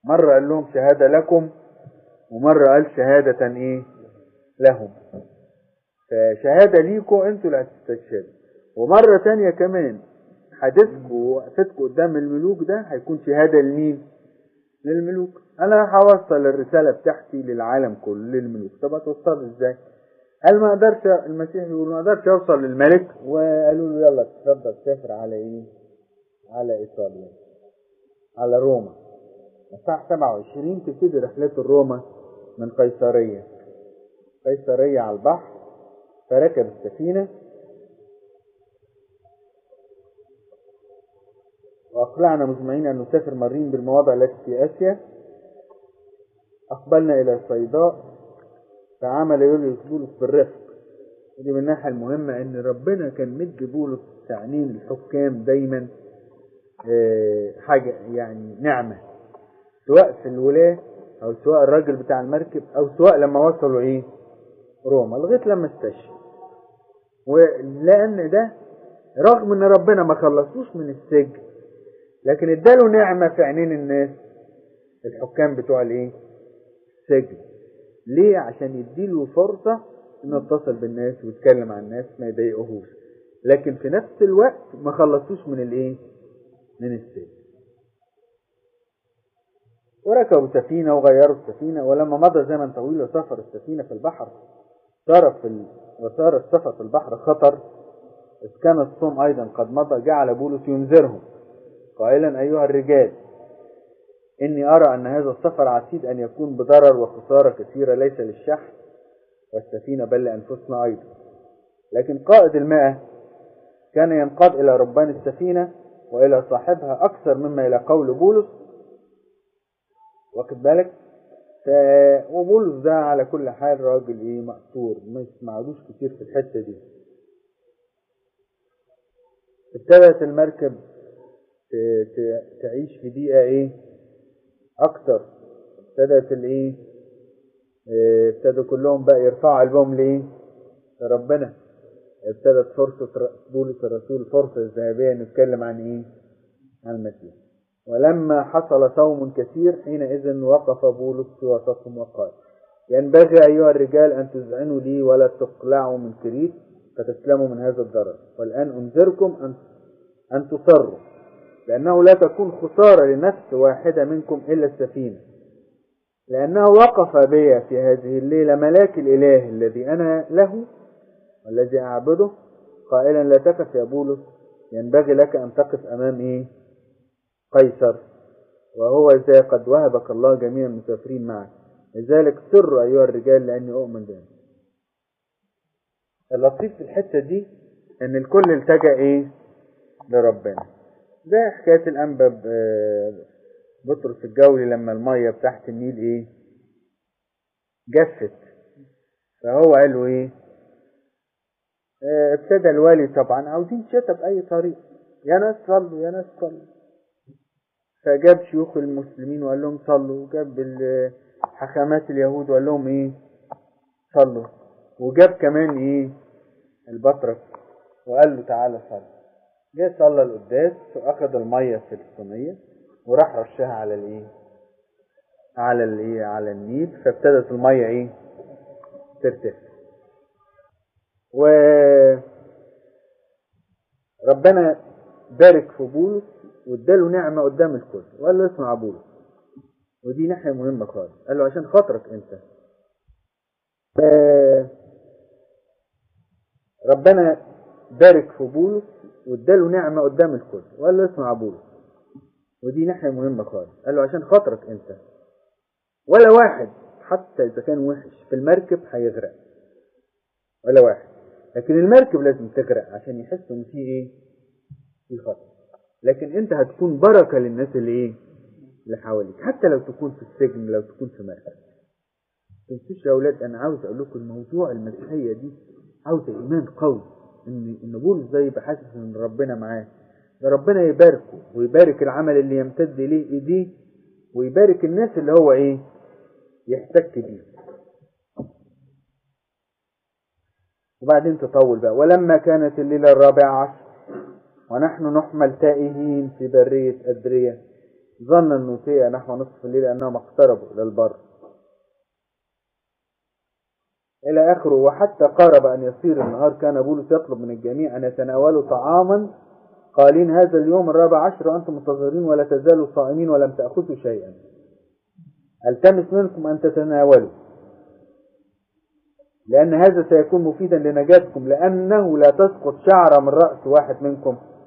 مرة قال لهم شهادة لكم ومرة قال شهادة ايه لهم فشهادة ليكم انتوا اللي هتستشهدوا ومرة تانية كمان حديثكم ووقفتكم قدام الملوك ده هيكون شهادة لمين؟ للملوك انا هوصل الرسالة بتاعتي للعالم كله للملوك طب هتوصل ازاي؟ قال ما اقدرش المسيح يقول ما اقدرش اوصل للملك وقالوا له يلا تفضل سافر على ايه؟ على ايطاليا على روما الساعة 27 تبتدي رحلته روما من قيصرية قيصرية على البحر فركب السفينة وأقلعنا مجمعين أن نسافر مرين بالمواضع التي في آسيا أقبلنا إلى صيداء فعمل يوليوس بولس بالرفق ودي من الناحية المهمة إن ربنا كان مدي بولس تعنين الحكام دايما آه، حاجة يعني نعمة سواء في الولاة أو سواء الراجل بتاع المركب أو سواء لما وصلوا إيه روما لغاية لما استشهد ولأن ده رغم إن ربنا ما خلصوش من السجن لكن اداله نعمة في عينين الناس الحكام بتوع الإيه السجن ليه عشان يديله فرصة انه يتصل بالناس ويتكلم عن الناس ما يضايقهوش لكن في نفس الوقت ما خلصوش من الايه من السجن وركبوا سفينة وغيروا السفينة ولما مضى زمن طويل وسافر السفينة في البحر صار في ال... وصار السفر في البحر خطر إذ كان الصوم أيضا قد مضى جعل بولس ينذرهم قائلا أيها الرجال إني أرى أن هذا السفر عتيد أن يكون بضرر وخسارة كثيرة ليس للشحن والسفينة بل لأنفسنا أيضا لكن قائد الماء كان ينقاد إلى ربان السفينة وإلى صاحبها أكثر مما إلى قول بولس واخد بالك ف... وبولس ده على كل حال راجل ايه مقصور ما يسمعلوش كتير في الحتة دي ابتدت المركب ت... ت... تعيش في دقيقة ايه اكتر ابتدت الايه اه، ابتدوا كلهم بقى يرفعوا قلبهم لايه لربنا ابتدت فرصة ر- بولس الرسول فرصة ذهبية نتكلم عن ايه عن المسيح ولما حصل صوم كثير حينئذ وقف بولس في وسطهم وقال ينبغي أيها الرجال أن تذعنوا لي ولا تقلعوا من كريت فتسلموا من هذا الضرر والآن أنذركم أن أن تصروا لأنه لا تكون خسارة لنفس واحدة منكم إلا السفينة لأنه وقف بي في هذه الليلة ملاك الإله الذي أنا له والذي أعبده قائلا لا تخف يا بولس ينبغي لك أن تقف أمام إيه قيصر وهو ذا قد وهبك الله جميع المسافرين معك لذلك سر أيها الرجال لأني أؤمن بهم اللطيف في الحتة دي إن الكل التجأ إيه لربنا زي حكاية الأنبا ب- بطرس الجولي لما المية بتاعت النيل إيه جفت فهو قال له إيه آه، ابتدى الوالي طبعا عاوزين شتى بأي طريق يا ناس صلوا يا ناس صلوا فجاب شيوخ المسلمين وقال لهم صلوا وجاب ال- حكمات اليهود وقال لهم ايه صلوا وجاب كمان ايه البطرك وقال له تعالى صلي جه صلى القداس واخد الميه في الصينيه وراح رشها على الايه على الايه على النيل فابتدت الميه ايه ترتفع و ربنا بارك في بولس واداله نعمة قدام الكل وقال له اسمع يا بولس ودي ناحية مهمة خالص قال له عشان خاطرك انت ف- ربنا بارك في بولس واداله نعمة قدام الكل وقال له اسمع يا بولس ودي ناحية مهمة خالص قال له عشان خاطرك انت ولا واحد حتى اذا كان وحش في المركب هيغرق ولا واحد لكن المركب لازم تغرق عشان يحسوا ان في ايه في خطر لكن انت هتكون بركة للناس اللي ايه اللي حواليك حتى لو تكون في السجن لو تكون في مركب تنسوش يا اولاد انا عاوز اقول لكم الموضوع المسيحية دي عاوزة ايمان قوي ان ان بولس ده يبقى حاسس ان ربنا معاه ده ربنا يباركه ويبارك العمل اللي يمتد اليه ايديه ويبارك الناس اللي هو ايه يحتك بيهم وبعدين تطول بقى ولما كانت الليلة الرابعة عشر ونحن نحمل تائهين في برية أدرية ظن النوتية نحو نصف الليل أنهم اقتربوا إلى البر إلى آخره وحتى قارب أن يصير النهار كان بولس يطلب من الجميع أن يتناولوا طعاما قالين هذا اليوم الرابع عشر وأنتم منتظرين ولا تزالوا صائمين ولم تأخذوا شيئا التمس منكم أن تتناولوا لأن هذا سيكون مفيدا لنجاتكم لأنه لا تسقط شعرة من رأس واحد منكم